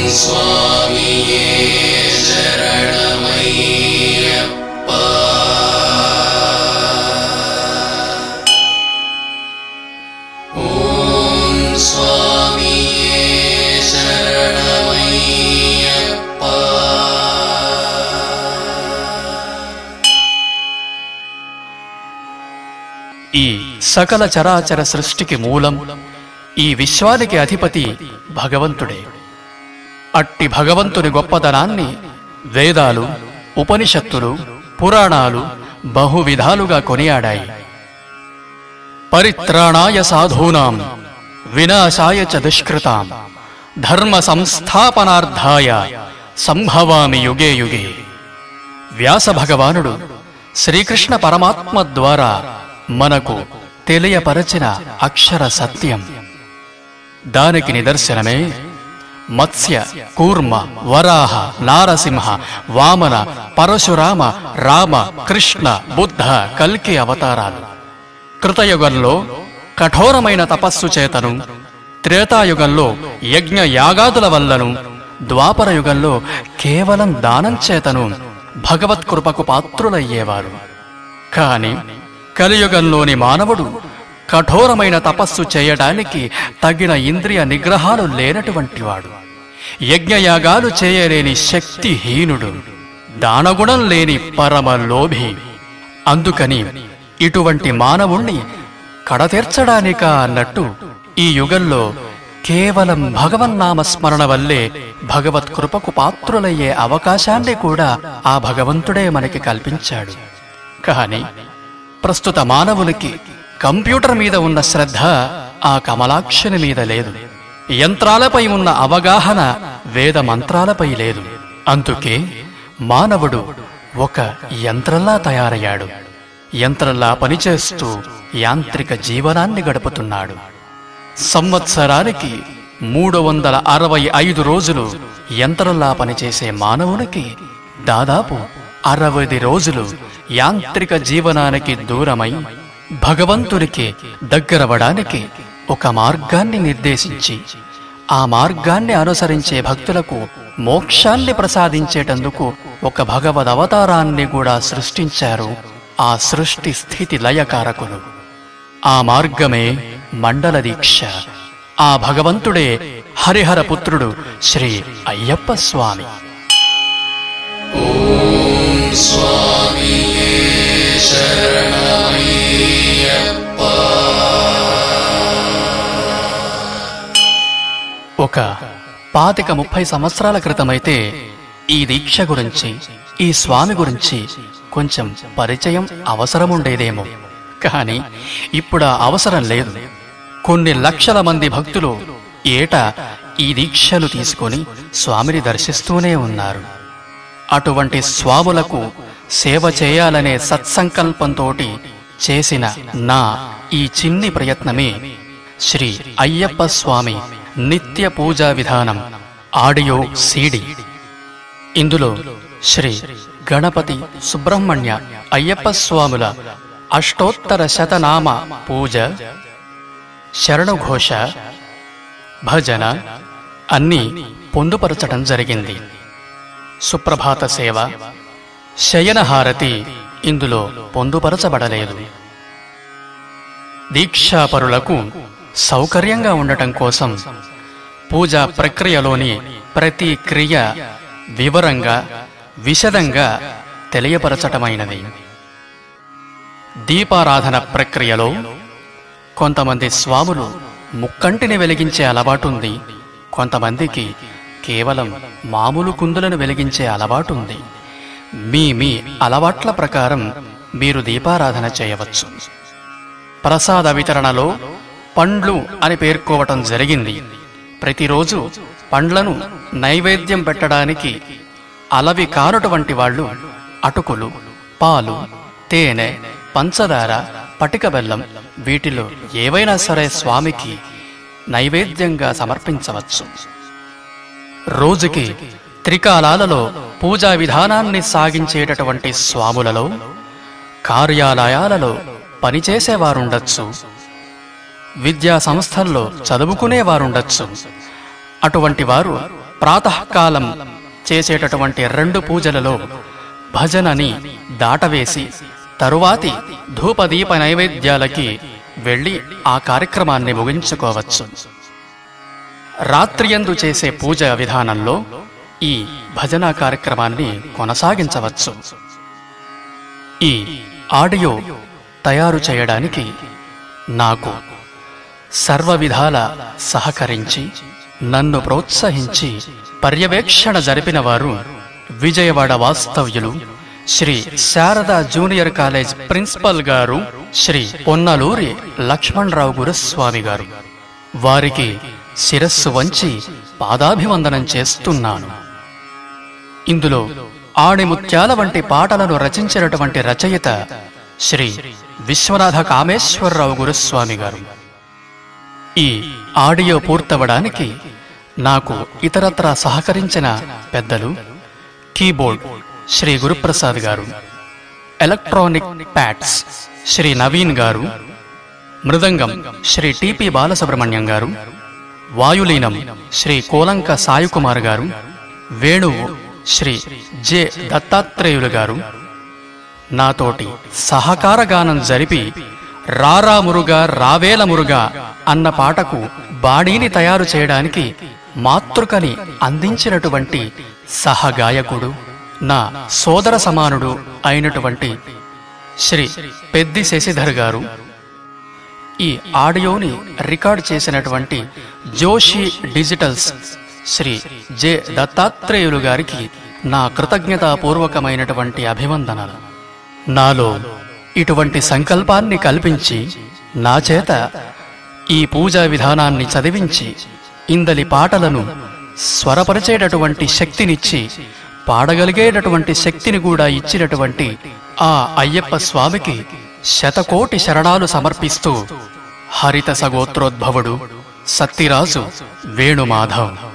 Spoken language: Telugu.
స్వామియే శరణమయ్యప్ప ఓం స్వామియే శరణమయ్యప్ప ఈ సకల చరాచర సృష్టికి మూలం ఈ విశ్వానికి అధిపతి భగవంతుడే అట్టి భగవంతుని గొప్పతనాన్ని వేదాలు ఉపనిషత్తులు పురాణాలు బహువిధాలుగా కొనియాడాయి పరిత్రాణాయ సాధూనాం వినాశాయ చ దుష్కృతాం ధర్మ సంస్థాపనార్థాయ సంభవామి యుగే యుగే వ్యాస భగవానుడు శ్రీకృష్ణ పరమాత్మ ద్వారా మనకు తెలియపరచిన అక్షర సత్యం దానికి నిదర్శనమే మత్స్య కూర్మ వరాహ నారసింహ వామన పరశురామ రామ కృష్ణ బుద్ధ కల్కి అవతారాలు కృతయుగంలో కఠోరమైన తపస్సు చేతను త్రేతాయుగంలో యజ్ఞ యాగాదుల వల్లను ద్వాపర యుగంలో కేవలం దానం చేతను భగవత్కృపకు పాత్రులయ్యేవారు కాని కలియుగంలోని మానవుడు కఠోరమైన తపస్సు చేయడానికి తగిన ఇంద్రియ నిగ్రహాలు లేనటువంటి వాడు యజ్ఞయాగాలు చేయలేని శక్తిహీనుడు దానగుణం లేని పరమ లోభి అందుకని ఇటువంటి మానవుణ్ణి కడతీర్చడానిక అన్నట్టు ఈ యుగంలో కేవలం భగవన్నామస్మరణ వల్లే భగవత్ కృపకు పాత్రులయ్యే అవకాశాన్ని కూడా ఆ భగవంతుడే మనకి కల్పించాడు కాని ప్రస్తుత మానవునికి కంప్యూటర్ మీద ఉన్న శ్రద్ధ ఆ కమలాక్షని మీద లేదు యంత్రాలపై ఉన్న అవగాహన వేద మంత్రాలపై లేదు అందుకే మానవుడు ఒక యంత్రంలా తయారయ్యాడు యంత్రంలా పనిచేస్తూ యాంత్రిక జీవనాన్ని గడుపుతున్నాడు సంవత్సరానికి మూడు వందల అరవై ఐదు రోజులు యంత్రంలా పనిచేసే మానవునికి దాదాపు అరవై రోజులు యాంత్రిక జీవనానికి దూరమై భగవంతునికి దగ్గరవడానికి ఒక మార్గాన్ని నిర్దేశించి ఆ మార్గాన్ని అనుసరించే భక్తులకు మోక్షాన్ని ప్రసాదించేటందుకు ఒక భగవద్ అవతారాన్ని కూడా సృష్టించారు ఆ సృష్టి స్థితి లయకారకులు ఆ మార్గమే మండల దీక్ష ఆ భగవంతుడే హరిహర పుత్రుడు శ్రీ అయ్యప్ప స్వామి స్వామియే శరణమయ్యప్ప ఒక పాతిక ముప్పై సంవత్సరాల క్రితమైతే ఈ దీక్ష గురించి ఈ స్వామి గురించి కొంచెం పరిచయం అవసరముండేదేమో కానీ ఇప్పుడు ఆ అవసరం లేదు కొన్ని లక్షల మంది భక్తులు ఏటా ఈ దీక్షను తీసుకొని స్వామిని దర్శిస్తూనే ఉన్నారు అటువంటి స్వాములకు సేవ చేయాలనే సత్సంకల్పంతోటి చేసిన నా ఈ చిన్ని ప్రయత్నమే శ్రీ అయ్యప్ప స్వామి నిత్య పూజా విధానం ఆడియో సీడి ఇందులో శ్రీ గణపతి సుబ్రహ్మణ్య అయ్యప్ప స్వాముల అష్టోత్తర శతనామ పూజ శరణుఘోష భజన అన్నీ పొందుపరచడం జరిగింది సుప్రభాత సేవ శయనహారతి ఇందులో పొందుపరచబడలేదు దీక్షాపరులకు సౌకర్యంగా ఉండటం కోసం పూజా ప్రక్రియలోని ప్రతి క్రియ వివరంగా విశదంగా తెలియపరచటమైనది దీపారాధన ప్రక్రియలో కొంతమంది స్వాములు ముక్కంటిని వెలిగించే అలవాటుంది కొంతమందికి కేవలం మామూలు కుందులను వెలిగించే అలవాటుంది మీ మీ అలవాట్ల ప్రకారం మీరు దీపారాధన చేయవచ్చు ప్రసాద వితరణలో పండ్లు అని పేర్కోవటం జరిగింది ప్రతిరోజు పండ్లను నైవేద్యం పెట్టడానికి అలవి కానటువంటి వాళ్ళు అటుకులు పాలు తేనె పంచదార పటిక బెల్లం వీటిలో ఏవైనా సరే స్వామికి నైవేద్యంగా సమర్పించవచ్చు రోజుకి త్రికాలాలలో పూజా విధానాన్ని సాగించేటటువంటి స్వాములలో కార్యాలయాలలో పనిచేసేవారుండొచ్చు విద్యా సంస్థల్లో చదువుకునేవారుండొచ్చు అటువంటి వారు ప్రాతకాలం చేసేటటువంటి రెండు పూజలలో భజనని దాటవేసి తరువాతి ధూపదీప నైవేద్యాలకి వెళ్ళి ఆ కార్యక్రమాన్ని ముగించుకోవచ్చు రాత్రియందు చేసే పూజ విధానంలో ఈ భజన కార్యక్రమాన్ని కొనసాగించవచ్చు ఈ ఆడియో తయారు చేయడానికి నాకు సర్వ విధాల సహకరించి నన్ను ప్రోత్సహించి పర్యవేక్షణ జరిపిన వారు విజయవాడ వాస్తవ్యులు Shri Sarada junior college principal గారు శ్రీ పొన్నలూరి లక్ష్మణరావు గురుస్వామి గారు వారికి శిరస్సు వంచి పాదాభివందనం చేస్తున్నాను ఇందులో ఆణిముత్యాల వంటి పాటలను రచించినటువంటి రచయిత శ్రీ విశ్వనాథ కామేశ్వరరావు గురుస్వామి గారు ఈ ఆడియో పూర్తవడానికి నాకు ఇతరత్ర సహకరించిన పెద్దలు కీబోర్డ్ శ్రీ గురుప్రసాద్ గారు ఎలక్ట్రానిక్ ప్యాడ్స్ శ్రీ నవీన్ గారు మృదంగం శ్రీ టిపి బాలసుబ్రహ్మణ్యం గారు వాయులీనం శ్రీ కోలంక సాయికుమార్ గారు వేణువు శ్రీ జె దత్తాత్రేయులు గారు నాతోటి సహకార గానం జరిపి రారా మురుగా రావేల మురుగా అన్న పాటకు బాణీని తయారు చేయడానికి మాతృకని అందించినటువంటి సహగాయకుడు నా సోదర సమానుడు అయినటువంటి శ్రీ పెద్ది శశిధర్ గారు ఈ ఆడియోని రికార్డ్ చేసినటువంటి జోషి డిజిటల్స్ శ్రీ జె దత్తాత్రేయులు గారికి నా కృతజ్ఞతాపూర్వకమైనటువంటి అభివందనలు నాలో ఇటువంటి సంకల్పాన్ని కల్పించి నా చేత ఈ పూజా విధానాన్ని చదివించి ఇందలి పాటలను స్వరపరిచేటటువంటి శక్తినిచ్చి పాడగలిగేటటువంటి శక్తిని కూడా ఇచ్చినటువంటి ఆ అయ్యప్ప స్వామికి శతకోటి శరణాలు సమర్పిస్తూ హరిత సగోత్రోద్భవుడు సత్తిరాజు వేణుమాధవ్